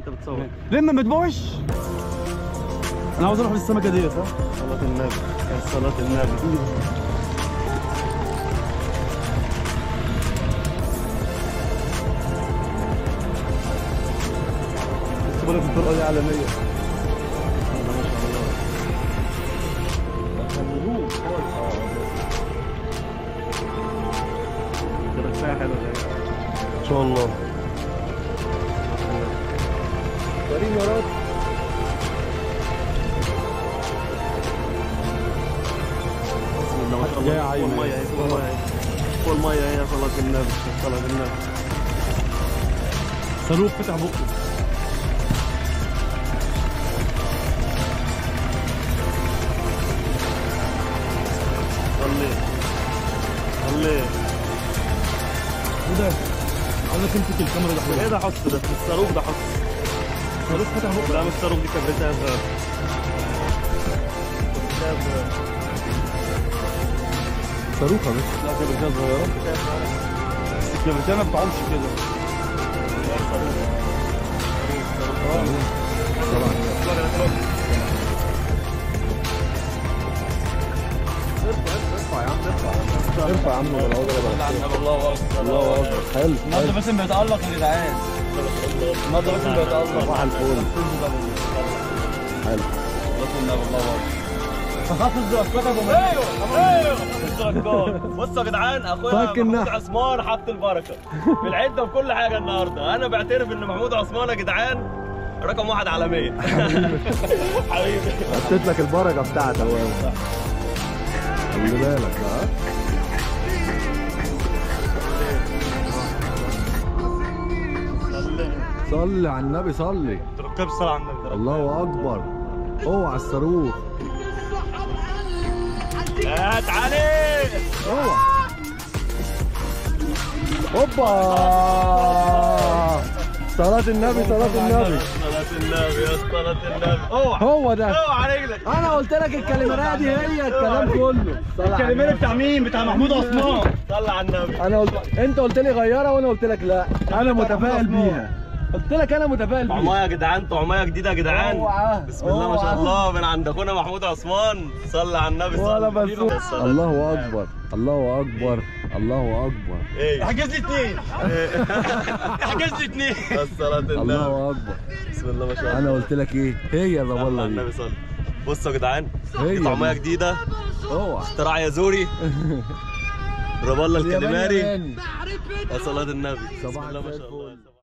انت بتصور لما ما تبوش انا عاوز اروح للسمكه ديت ها صلاة النبي يا صلاة النبي بس بالك الطرقه دي عالميه كده كفايه حلو ده ان شاء الله كريم يا رب بسم الله ما شاء جاي الله عايم فوق الميه اهي. اهي، فوق الميه اهي. فوق الميه اهي يا صلاة النبي يا صلاة النبي صاروخ فتح بقه صلي صلي وده عاوز تمسك الكاميرا ده ايه حلو ده حص ده الصاروخ ده حص صاروخ فتح بقه لا مش صاروخ دي كبريتها صغيرة كبريتها صغيرة صاروخه بس لا كبرتها صغيره بس الكبرتها ما بتعومش كده ارفع يا عم ولا الله اكبر الله اكبر حلو النهارده باسم بيتألق يا جدعان النهارده باسم بيتألق صباح الفل حلو تخصص دراسات ابو ايوه ايوه بصوا يا جدعان اخويا فك النحل. محمود عثمان حط البركه في العده وكل حاجه النهارده انا بعترف ان محمود عثمان يا جدعان رقم واحد عالميا حبيبي حطيت لك البركه بتاعتك خلي بالك ها صلي على النبي صلي ركاب الصلاة على النبي الله اكبر اوعى الصاروخ هات عليه اوعى هوبا صلاة النبي صلاة النبي صلاة النبي يا صلاة النبي اوعى هو ده اوعى رجلك انا قلت لك الكلمات دي هي الكلام كله الكلمات بتاع مين بتاع محمود عثمان صلى على النبي انا قلت انت قلت لي غيرها وانا قلت لك لا انا متفائل بيها قلت لك انا متفائل بيها طعميه يا جدعان طعميه جديده يا جدعان اوعى بسم الله ما شاء اوعى. الله من عند اخونا محمود عثمان صلى على النبي صلى ولا الله بس عليه وسلم. الله اكبر الله اكبر الله اكبر ايه احجز لي اثنين احجز لي اثنين الصلاة النبي الله اكبر بسم الله ما شاء الله انا قلت لك ايه هي صلى على الربله النبي دي صلى بصوا يا جدعان هي دي طعميه دي. جديده اوعى اختراع يازوري ربالة الياباني الكاليماري ياباني. يا صلاة النبي بسم صباح الله ما الفل. شاء الله